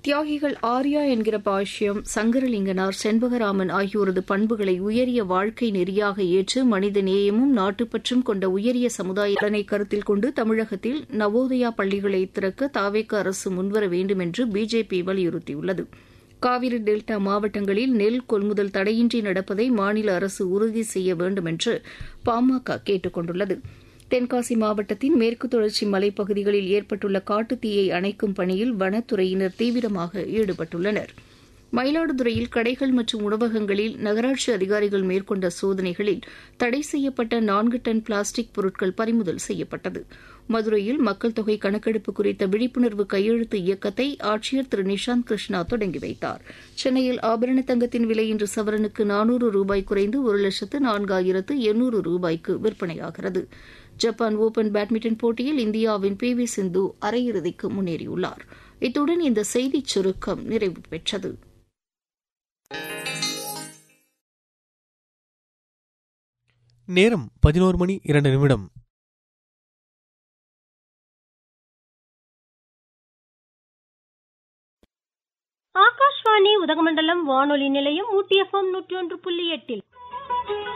தியாகிகள் ஆர்யா என்கிற பாஷ்யம் சங்கரலிங்கனார் செண்பகராமன் ஆகியோரது பண்புகளை உயரிய வாழ்க்கை நெறியாக ஏற்று மனித நேயமும் நாட்டுப்பற்றும் கொண்ட உயரிய சமுதாய நலனை கருத்தில் கொண்டு தமிழகத்தில் நவோதயா பள்ளிகளை திறக்க தாவேக அரசு முன்வர வேண்டும் என்று பிஜேபி வலியுறுத்தியுள்ளது காவிரி டெல்டா மாவட்டங்களில் நெல் கொள்முதல் தடையின்றி நடப்பதை மாநில அரசு உறுதி செய்ய வேண்டும் என்று பாமக கேட்டுக் கொண்டுள்ளது தென்காசி மாவட்டத்தின் மேற்கு தொடர்ச்சி மலைப்பகுதிகளில் ஏற்பட்டுள்ள காட்டுத்தீயை அணைக்கும் பணியில் வனத்துறையினர் தீவிரமாக ஈடுபட்டுள்ளனர் மயிலாடுதுறையில் கடைகள் மற்றும் உணவகங்களில் நகராட்சி அதிகாரிகள் மேற்கொண்ட சோதனைகளில் தடை செய்யப்பட்ட நான்கு டன் பிளாஸ்டிக் பொருட்கள் பறிமுதல் செய்யப்பட்டது மதுரையில் மக்கள் தொகை கணக்கெடுப்பு குறித்த விழிப்புணர்வு கையெழுத்து இயக்கத்தை ஆட்சியர் திரு நிஷாந்த் கிருஷ்ணா தொடங்கி வைத்தார் சென்னையில் ஆபரண தங்கத்தின் விலை இன்று சவரனுக்கு நானூறு ரூபாய் குறைந்து ஒரு லட்சத்து நான்காயிரத்து எண்ணூறு ரூபாய்க்கு விற்பனையாகிறது ஜப்பான் ஓபன் பேட்மிண்டன் போட்டியில் இந்தியாவின் பி வி சிந்து அரையிறுதிக்கு முன்னேறியுள்ளார் இத்துடன் இந்த செய்திச் சுருக்கம் நிறைவு பெற்றது நேரம் பதினோரு மணி இரண்டு நிமிடம் ஆகாஷ்வாணி உதகமண்டலம் வானொலி நிலையம் ஊட்டி எஃப்எம் நூற்றி ஒன்று புள்ளி எட்டில்